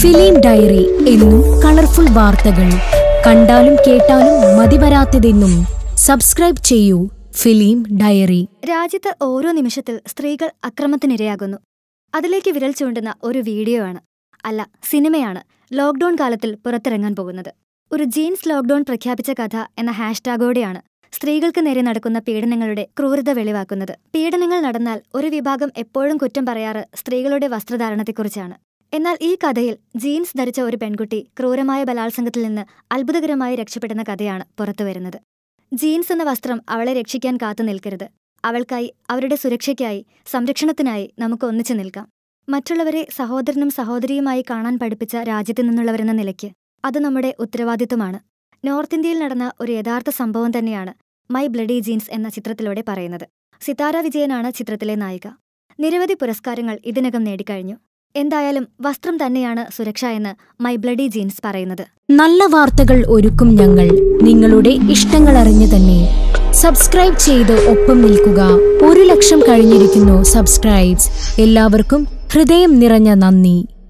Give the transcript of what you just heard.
film diary എന്നും colourful വാർത്തകൾ കണ്ടാലും കേട്ടാലും മതിവരാത്തതെന്നും സബ്സ്ക്രൈബ് ചെയ്യൂ ഫിലിം ഡയറി രാജ്യത്ത് ഓരോ നിമിഷത്തിൽ സ്ത്രീകൾ അക്രമത്തിനിരയാകുന്നു അതിലേക്ക് വിരൽ ചൂണ്ടുന്ന ഒരു വീഡിയോ ആണ് അല്ല സിനിമയാണ് ലോക്ഡൌൺ കാലത്തിൽ പുറത്തിറങ്ങാൻ പോകുന്നത് ഒരു ജീൻസ് ലോക്ഡൌൺ പ്രഖ്യാപിച്ച കഥ എന്ന ഹാഷ്ടാഗോടെയാണ് സ്ത്രീകൾക്ക് നേരെ നടക്കുന്ന പീഡനങ്ങളുടെ ക്രൂരത വെളിവാക്കുന്നത് പീഡനങ്ങൾ നടന്നാൽ ഒരു വിഭാഗം എപ്പോഴും കുറ്റം പറയാറ് സ്ത്രീകളുടെ വസ്ത്രധാരണത്തെക്കുറിച്ചാണ് എന്നാൽ ഈ കഥയിൽ ജീൻസ് ധരിച്ച ഒരു പെൺകുട്ടി ക്രൂരമായ ബലാത്സംഗത്തിൽ നിന്ന് അത്ഭുതകരമായി രക്ഷപ്പെടുന്ന കഥയാണ് പുറത്തുവരുന്നത് ജീൻസ് എന്ന വസ്ത്രം അവളെ രക്ഷിക്കാൻ കാത്തു നിൽക്കരുത് അവൾക്കായി അവരുടെ സുരക്ഷയ്ക്കായി സംരക്ഷണത്തിനായി നമുക്ക് ഒന്നിച്ചു നിൽക്കാം മറ്റുള്ളവരെ സഹോദരനും സഹോദരിയുമായി കാണാൻ പഠിപ്പിച്ച രാജ്യത്തു നിന്നുള്ളവരെന്ന നിലയ്ക്ക് അത് നമ്മുടെ ഉത്തരവാദിത്വമാണ് നോർത്ത് ഇന്ത്യയിൽ നടന്ന ഒരു യഥാർത്ഥ സംഭവം തന്നെയാണ് മൈ ബ്ലഡി ജീൻസ് എന്ന ചിത്രത്തിലൂടെ പറയുന്നത് സിതാര വിജയനാണ് ചിത്രത്തിലെ നായിക നിരവധി പുരസ്കാരങ്ങൾ ഇതിനകം നേടിക്കഴിഞ്ഞു എന്തായാലും വസ്ത്രം തന്നെയാണ് സുരക്ഷ എന്ന് മൈ ബ്ലഡി ജീൻസ് പറയുന്നത് നല്ല വാർത്തകൾ ഒരുക്കും ഞങ്ങൾ നിങ്ങളുടെ ഇഷ്ടങ്ങൾ അറിഞ്ഞു തന്നെ സബ്സ്ക്രൈബ് ചെയ്ത് ഒപ്പം നിൽക്കുക ഒരു ലക്ഷം കഴിഞ്ഞിരിക്കുന്നു സബ്സ്ക്രൈബ്സ് എല്ലാവർക്കും ഹൃദയം നിറഞ്ഞ നന്ദി